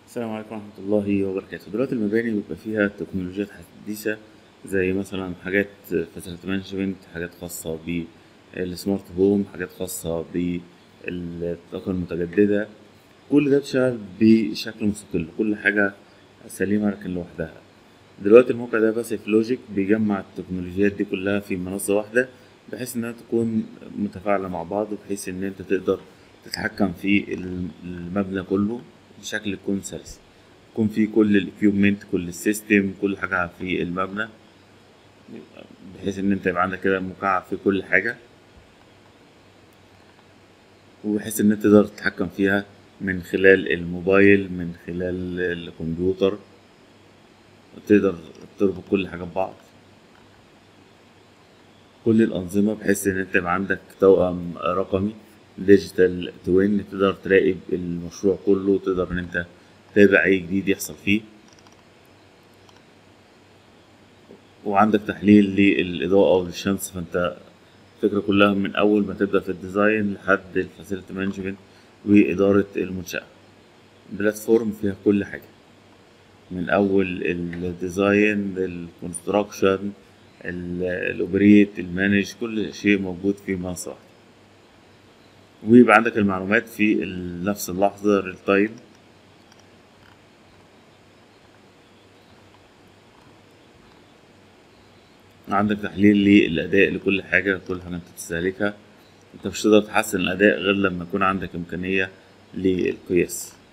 السلام عليكم ورحمة الله وبركاته دلوقتي المباني بيبقى فيها تكنولوجيات حديثة زي مثلا حاجات فاسيلتي مانجمنت حاجات خاصة بالسمارت هوم حاجات خاصة بالطاقة المتجددة كل ده بيشتغل بشكل مستقل كل حاجة سليمة لكن لوحدها دلوقتي الموقع ده بس في لوجيك بيجمع التكنولوجيات دي كلها في منصة واحدة بحيث انها تكون متفاعلة مع بعض بحيث ان انت تقدر تتحكم في المبنى كله بشكل يكون سلس يكون في كل الاكيوبمنت كل السيستم كل حاجة في المبنى بحيث ان انت يبقى عندك كده مكعب في كل حاجة وبحيث ان انت تقدر تتحكم فيها من خلال الموبايل من خلال الكمبيوتر تقدر تربط كل حاجة ببعض كل الأنظمة بحيث إن أنت يبقى عندك توأم رقمي ديجيتال توين تقدر تراقب المشروع كله وتقدر إن أنت تتابع أي جديد يحصل فيه وعندك تحليل للإضاءة وللشمس فأنت الفكرة كلها من أول ما تبدأ في الديزاين لحد الفاسيلتي مانجمنت وإدارة المنشأة بلاتفورم فيها كل حاجة من أول الديزاين الكونستراكشن الأوبريت المانج كل شيء موجود في منصة واحدة ويبقى عندك المعلومات في نفس اللحظة ريل تايم عندك تحليل للأداء لكل حاجة كل حاجة أنت بتستهلكها أنت مش تقدر تحسن الأداء غير لما يكون عندك إمكانية للقياس